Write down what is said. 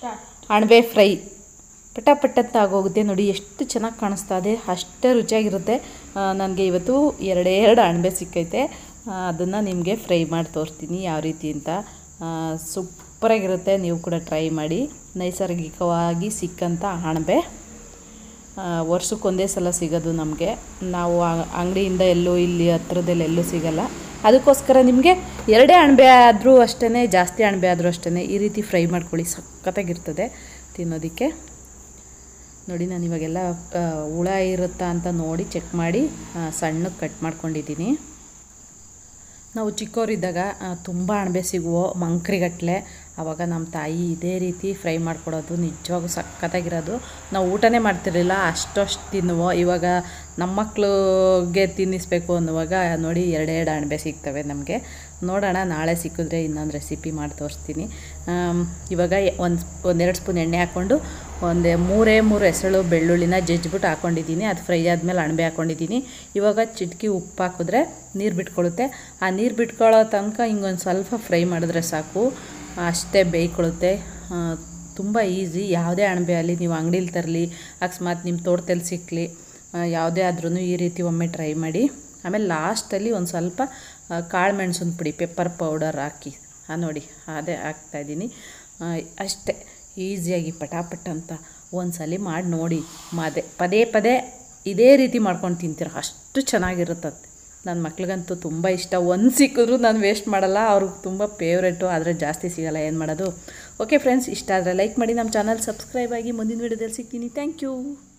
ಅಣಬೆ ಫ್ರೈ ಪಟ ಪಟ ಅಂತ ಆಗೋಗುತ್ತೆ ನೋಡಿ ಎಷ್ಟು ಚೆನ್ನಾಗಿ ಕಾಣಿಸ್ತಾ ಇದೆ ಅಷ್ಟೇ ರುಚಿಯಾಗಿರುತ್ತೆ ನನಗೆ ಇವತ್ತು ಎರಡೇ ಎರಡು ಅಣಬೆ ಸಿಕ್ಕೈತೆ ಅದನ್ನು ನಿಮಗೆ ಫ್ರೈ ಮಾಡಿ ತೋರಿಸ್ತೀನಿ ಯಾವ ರೀತಿ ಅಂತ ಸೂಪರಾಗಿರುತ್ತೆ ನೀವು ಕೂಡ ಟ್ರೈ ಮಾಡಿ ನೈಸರ್ಗಿಕವಾಗಿ ಸಿಕ್ಕಂಥ ಅಣಬೆ ವರ್ಷಕ್ಕೊಂದೇ ಸಲ ಸಿಗೋದು ನಮಗೆ ನಾವು ಅಂಗಡಿಯಿಂದ ಎಲ್ಲೂ ಇಲ್ಲಿ ಹತ್ರದಲ್ಲಿ ಎಲ್ಲೂ ಸಿಗಲ್ಲ ಅದಕ್ಕೋಸ್ಕರ ನಿಮಗೆ ಎರಡೇ ಅಣಬೆ ಆದರೂ ಅಷ್ಟೇ ಜಾಸ್ತಿ ಅಣಬೆ ಆದರೂ ಅಷ್ಟೇ ಈ ರೀತಿ ಫ್ರೈ ಮಾಡ್ಕೊಳ್ಳಿ ಸಖತ್ತಾಗಿರ್ತದೆ ತಿನ್ನೋದಕ್ಕೆ ನೋಡಿ ನಾನು ಇವಾಗೆಲ್ಲ ಆ, ಹುಳ ಇರುತ್ತಾ ಅಂತ ನೋಡಿ ಚೆಕ್ ಮಾಡಿ ಸಣ್ಣಕ್ಕೆ ಕಟ್ ಮಾಡ್ಕೊಂಡಿದ್ದೀನಿ ನಾವು ಚಿಕ್ಕವರಿದ್ದಾಗ ತುಂಬ ಅಣಬೆ ಸಿಗುವೋ ಮಂಕ್ರಿಗಟ್ಟಲೆ ಆವಾಗ ನಮ್ಮ ತಾಯಿ ಇದೇ ರೀತಿ ಫ್ರೈ ಮಾಡಿಕೊಡೋದು ನಿಜವಾಗೂ ಸಖತ್ತಾಗಿರೋದು ನಾವು ಊಟನೇ ಮಾಡ್ತಿರಲಿಲ್ಲ ಅಷ್ಟಷ್ಟು ತಿನ್ನುವೋ ಇವಾಗ ನಮ್ಮ ಮಕ್ಳಿಗೆ ತಿನ್ನಿಸ್ಬೇಕು ಅನ್ನುವಾಗ ನೋಡಿ ಎರಡೆರಡು ಅಣಬೆ ಸಿಗ್ತವೆ ನಮಗೆ ನೋಡೋಣ ನಾಳೆ ಸಿಕ್ಕಿದ್ರೆ ಇನ್ನೊಂದು ರೆಸಿಪಿ ಮಾಡಿ ತೋರಿಸ್ತೀನಿ ಆಮ್, ಇವಾಗ ಒಂದು ಒಂದೆರಡು ಸ್ಪೂನ್ ಎಣ್ಣೆ ಹಾಕ್ಕೊಂಡು ಒಂದು ಮೂರೇ ಮೂರು ಹೆಸಳು ಬೆಳ್ಳುಳ್ಳಿನ ಜಜ್ಜಿಬಿಟ್ಟು ಹಾಕ್ಕೊಂಡಿದ್ದೀನಿ ಅದು ಫ್ರೈ ಆದಮೇಲೆ ಅಣಬೆ ಹಾಕ್ಕೊಂಡಿದ್ದೀನಿ ಇವಾಗ ಚಿಟಕಿ ಉಪ್ಪು ಹಾಕಿದ್ರೆ ನೀರು ಬಿಟ್ಕೊಳ್ಳುತ್ತೆ ಆ ನೀರು ಬಿಟ್ಕೊಳ್ಳೋ ತನಕ ಹಿಂಗೊಂದು ಸ್ವಲ್ಪ ಫ್ರೈ ಮಾಡಿದ್ರೆ ಸಾಕು ಅಷ್ಟೇ ಬೇಯ್ಕೊಳ್ಳುತ್ತೆ ತುಂಬ ಈಸಿ ಯಾವುದೇ ಅಣಬೆ ಆಗಲಿ ನೀವು ಅಂಗಡೀಲಿ ತರಲಿ ಅಕಸ್ಮಾತ್ ನಿಮ್ಮ ತೋಟದಲ್ಲಿ ಸಿಕ್ಕಲಿ ಯಾವುದೇ ಆದ್ರೂ ಈ ರೀತಿ ಒಮ್ಮೆ ಟ್ರೈ ಮಾಡಿ ಆಮೇಲೆ ಲಾಸ್ಟಲ್ಲಿ ಒಂದು ಸ್ವಲ್ಪ ಕಾಳು ಮೆಣಸಿನ ಪುಡಿ ಪೆಪ್ಪರ್ ಪೌಡರ್ ಹಾಕಿ ಹಾಂ ನೋಡಿ ಅದೇ ಹಾಕ್ತಾಯಿದ್ದೀನಿ ಅಷ್ಟೇ ಈಸಿಯಾಗಿ ಪಟಾಪಟ್ ಅಂತ ಒಂದ್ಸಲಿ ಮಾಡಿ ನೋಡಿ ಮದೆ ಪದೇ ಪದೇ ಇದೇ ರೀತಿ ಮಾಡ್ಕೊಂಡು ತಿಂತೀರ ಅಷ್ಟು ಚೆನ್ನಾಗಿರುತ್ತದೆ ನನ್ನ ಮಕ್ಳಿಗಂತೂ ತುಂಬ ಇಷ್ಟ ಒಂದು ಸಿಕ್ಕಿದ್ರು ನಾನು ವೇಸ್ಟ್ ಮಾಡಲ್ಲ ಅವ್ರಿಗೆ ತುಂಬ ಫೇವ್ರೇಟು ಆದರೆ ಜಾಸ್ತಿ ಸಿಗಲ್ಲ ಏನು ಮಾಡೋದು ಓಕೆ ಫ್ರೆಂಡ್ಸ್ ಇಷ್ಟ ಆದರೆ ಲೈಕ್ ಮಾಡಿ ನಮ್ಮ ಚಾನಲ್ ಸಬ್ಸ್ಕ್ರೈಬ್ ಆಗಿ ಮುಂದಿನ ವೀಡಿಯೋದಲ್ಲಿ ಸಿಗ್ತೀನಿ ಥ್ಯಾಂಕ್ ಯು